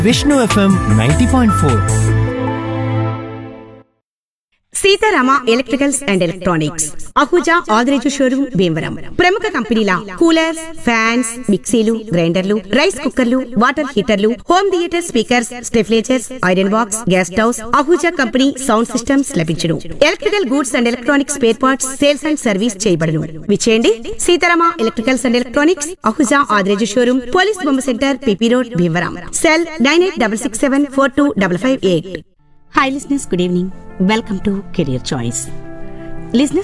Vishnu FM ninety point four Seetharama electricals and electronics Ahuja Adireju showroom Bhimavaram ప్రముఖ కంపెనీల coolers fans మిక్సీలు గ్రైండర్లు రైస్ కుక్కర్లు వాటర్ హీటర్లు హోమ్ థియేటర్ స్పీకర్స్ స్టెఫ్లేచర్స్ iron box gas stoves Ahuja company sound systems లభించును electrical goods and electronics spare parts sales and service చేయబడును విచేయండి Seetharama electricals and electronics Ahuja Adireju showroom police బొమ్మ centre PP road Bhimavaram cell nine eight double six seven four two double five eight hi listeners good evening welcome to career choice listeners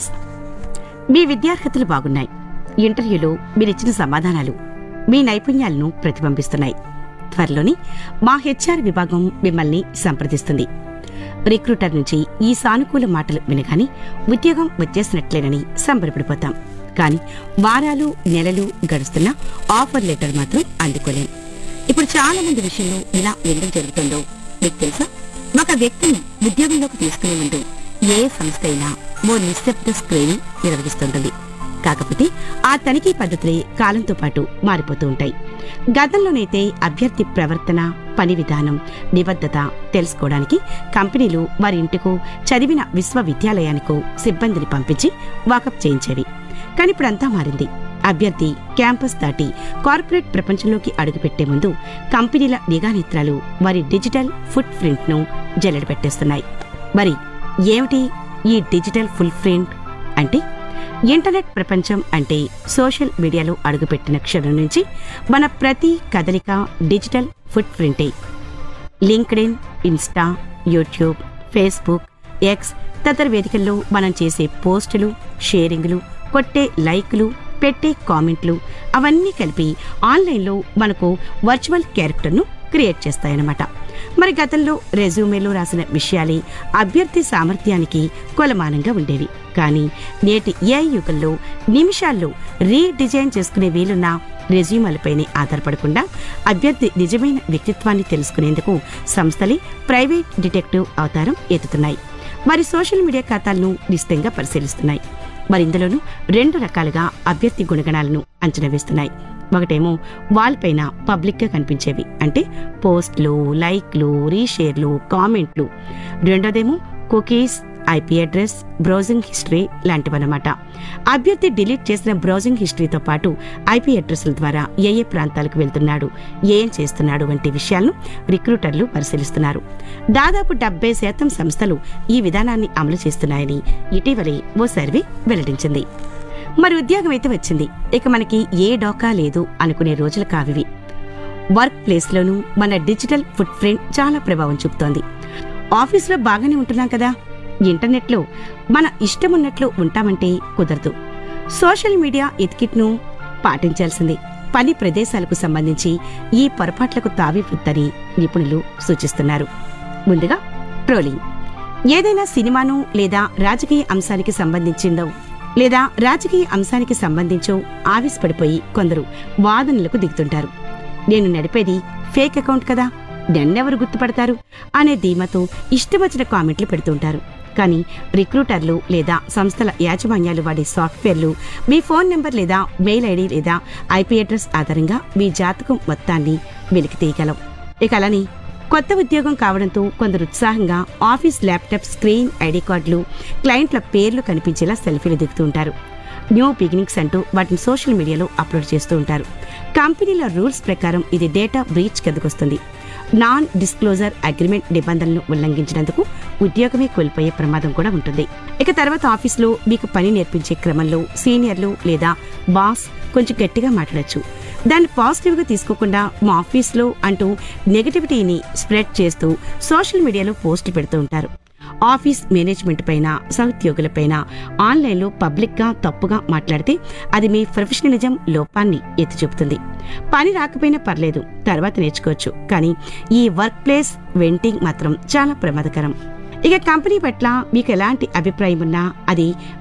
మీ విద్యార్హతలు బాగున్నాయి ఇంటర్వ్యూలో మీరిచ్చిన సమాధానాలు మీ నైపుణ్యాలను ప్రతిబింబిస్తున్నాయి త్వరలోని మా హెచ్ఆర్ విభాగం మిమ్మల్ని సంప్రదిస్తుంది రిక్రూటర్ నుంచి ఈ సానుకూల మాటలు వినగానే ఉద్యోగం వచ్చేసినట్లేనని సంబరపడిపోతాం కానీ వారాలు నెలలు గడుస్తున్నా ఆఫర్ లెటర్ మాత్రం అందుకోలేం ఇప్పుడు చాలా మంది విషయంలో ఇలా ఎందుకు జరుగుతుందో మీకు తెలుసా ఒక వ్యక్తిని ఉద్యోగంలోకి తీసుకునే ముందు ఏ సంస్థ అయినా ఓ నిశ్శబ్ద స్క్రీనింగ్ నిర్వహిస్తుంటుంది కాకపోతే ఆ తనిఖీ పద్ధతులే కాలంతో పాటు మారిపోతూ ఉంటాయి గతంలోనైతే అభ్యర్థి ప్రవర్తన పని విధానం నిబద్ధత తెలుసుకోవడానికి కంపెనీలు వారి ఇంటికో చదివిన విశ్వవిద్యాలయానికో సిబ్బందిని పంపించి వాకప్ చేయించేవి కానీ ఇప్పుడంతా మారింది అభ్యర్థి క్యాంపస్ దాటి కార్పొరేట్ ప్రపంచంలోకి అడుగుపెట్టే ముందు కంపెనీల నిఘానేత్రాలు వారి డిజిటల్ ఫుట్ ప్రింట్ ను జల్లెడ పెట్టేస్తున్నాయి మరి ఏమిటి ఈ డిజిటల్ ఫుల్ ప్రింట్ అంటే ఇంటర్నెట్ ప్రపంచం అంటే సోషల్ మీడియాలో అడుగుపెట్టిన క్షణం నుంచి మన ప్రతి కదలిక డిజిటల్ ఫుట్ ప్రింటే LinkedIn Insta YouTube Facebook X తదితర వేదికల్లో మనం చేసే పోస్టులు షేరింగ్లు కొట్టే లైక్లు పెట్టే కామెంట్లు అవన్నీ కలిపి ఆన్లైన్లో మనకు వర్చువల్ క్యారెక్టర్ను క్రియేట్ చేస్తాయన్నమాట మరి గతంలో రెజ్యూమేలో రాసిన విషయాలే అభ్యర్థి సామర్థ్యానికి కొలమానంగా ఉండేవి కానీ నేటి ఏఐ యుగంలో నిమిషాల్లో రీడిజైన్ చేసుకునే వీలున్న రెజ్యూమలపైనే ఆధారపడకుండా అభ్యర్థి నిజమైన వ్యక్తిత్వాన్ని తెలుసుకునేందుకు సంస్థలే ప్రైవేట్ డిటెక్టివ్ అవతారం ఎత్తుతున్నాయి వారి సోషల్ మీడియా ఖాతాలను నిశ్చితంగా పరిశీలిస్తున్నాయి మరి ఇందులోనూ రెండు రకాలుగా అభ్యర్థి గుణగణాలను అంచనా వేస్తున్నాయి ఒకటేమో వాల్ పైన పబ్లిక్ గా కనిపించేవి అంటే పోస్ట్లు లైక్లు రీషేర్లు కామెంట్లు రెండోదేమో cookies IP address browsing history లాంటివన్నమాట అభ్యర్థి డిలీట్ చేసిన బ్రౌజింగ్ హిస్టరీతో పాటు ఐపీ అడ్రస్ల ద్వారా ఏ ఏ ప్రాంతాలకు వెళ్తున్నాడు ఏం చేస్తున్నాడు వంటి విషయాలను రిక్రూటర్లు పరిశీలిస్తున్నారు దాదాపు డెబ్బై శాతం సంస్థలు ఈ విధానాన్ని అమలు చేస్తున్నాయని ఇటీవలే ఓ సర్వే వెల్లడించింది మరి ఉద్యోగం అయితే వచ్చింది ఇక మనకి ఏ డోకా లేదు అనుకునే రోజులు కావివి వర్క్ ప్లేస్లోనూ మన డిజిటల్ ఫుట్ ప్రింట్ చాలా ప్రభావం చూపుతోంది ఆఫీస్లో బాగానే ఉంటున్నాం కదా ఇంటర్నెట్లో మన ఇష్టమున్నట్లు ఉంటామంటే కుదరదు సోషల్ మీడియా ఎతికిట్ను పాటించాల్సిందే పని ప్రదేశాలకు సంబంధించి ఈ పొరపాట్లకు తావివద్దని నిపుణులు సూచిస్తున్నారు ముందుగా ట్రోలింగ్ ఏదైనా సినిమాను లేదా రాజకీయ అంశానికి సంబంధించిందో లేదా రాజకీయ అంశానికి సంబంధించో ఆవేశపడిపోయి కొందరు వాదనలకు దిగుతుంటారు నేను నడిపేది ఫేక్ అకౌంట్ కదా నన్నెవరు గుర్తుపడతారు అనే ధీమాతో ఇష్టమొచ్చిన కామెంట్లు పెడుతుంటారు కానీ రిక్రూటర్లు లేదా సంస్థల యాజమాన్యాలు వాడే సాఫ్ట్వేర్లు మీ ఫోన్ నెంబర్ లేదా మెయిల్ ఐడి లేదా ఐపీ అడ్రస్ ఆధారంగా మీ జాతకం మొత్తాన్ని వెలికి తీయగలం ఇక అలాని కొత్త ఉద్యోగం కావడంతో కొందరు ఉత్సాహంగా ఆఫీస్ ల్యాప్టాప్ స్క్రీన్ ఐడి కార్డులు క్లయింట్ల పేర్లు కనిపించేలా సెల్ఫీలు దిగుతుంటారు న్యూ బిగినింగ్స్ అంటూ వాటిని సోషల్ మీడియాలో అప్లోడ్ చేస్తూ ఉంటారు కంపెనీల రూల్స్ ప్రకారం ఇది డేటా బ్రీచ్ కిందకొస్తుంది నాన్ డిస్క్లోజర్ అగ్రిమెంట్ నిబంధనలను ఉల్లంఘించినందుకు ఉద్యోగమే కోల్పోయే ప్రమాదం కూడా ఉంటుంది ఇక తర్వాత ఆఫీస్లో మీకు పని నేర్పించే క్రమంలో సీనియర్లు లేదా బాస్ కొంచెం గట్టిగా మాట్లాడచ్చు దాన్ని పాజిటివ్గా తీసుకోకుండా మా ఆఫీస్లో అంటూ నెగటివిటీని స్ప్రెడ్ చేస్తూ సోషల్ మీడియాలో పోస్టులు పెడుతూ ఉంటారు ఆఫీస్ మేనేజ్మెంట్ పైన సహోద్యోగులపైన ఆన్లైన్లో పబ్లిక్గా తప్పుగా మాట్లాడితే అది మీ ప్రొఫెషనలిజం లోపాన్ని ఎత్తి చూపుతుంది పని రాకపోయినా పర్లేదు తర్వాత నేర్చుకోవచ్చు కానీ ఈ వర్క్ ప్లేస్ వెంటింగ్ మాత్రం చాలా ప్రమాదకరం ఇక కంపెనీ పట్ల మీకు ఎలాంటి అభిప్రాయం ఉన్నా అది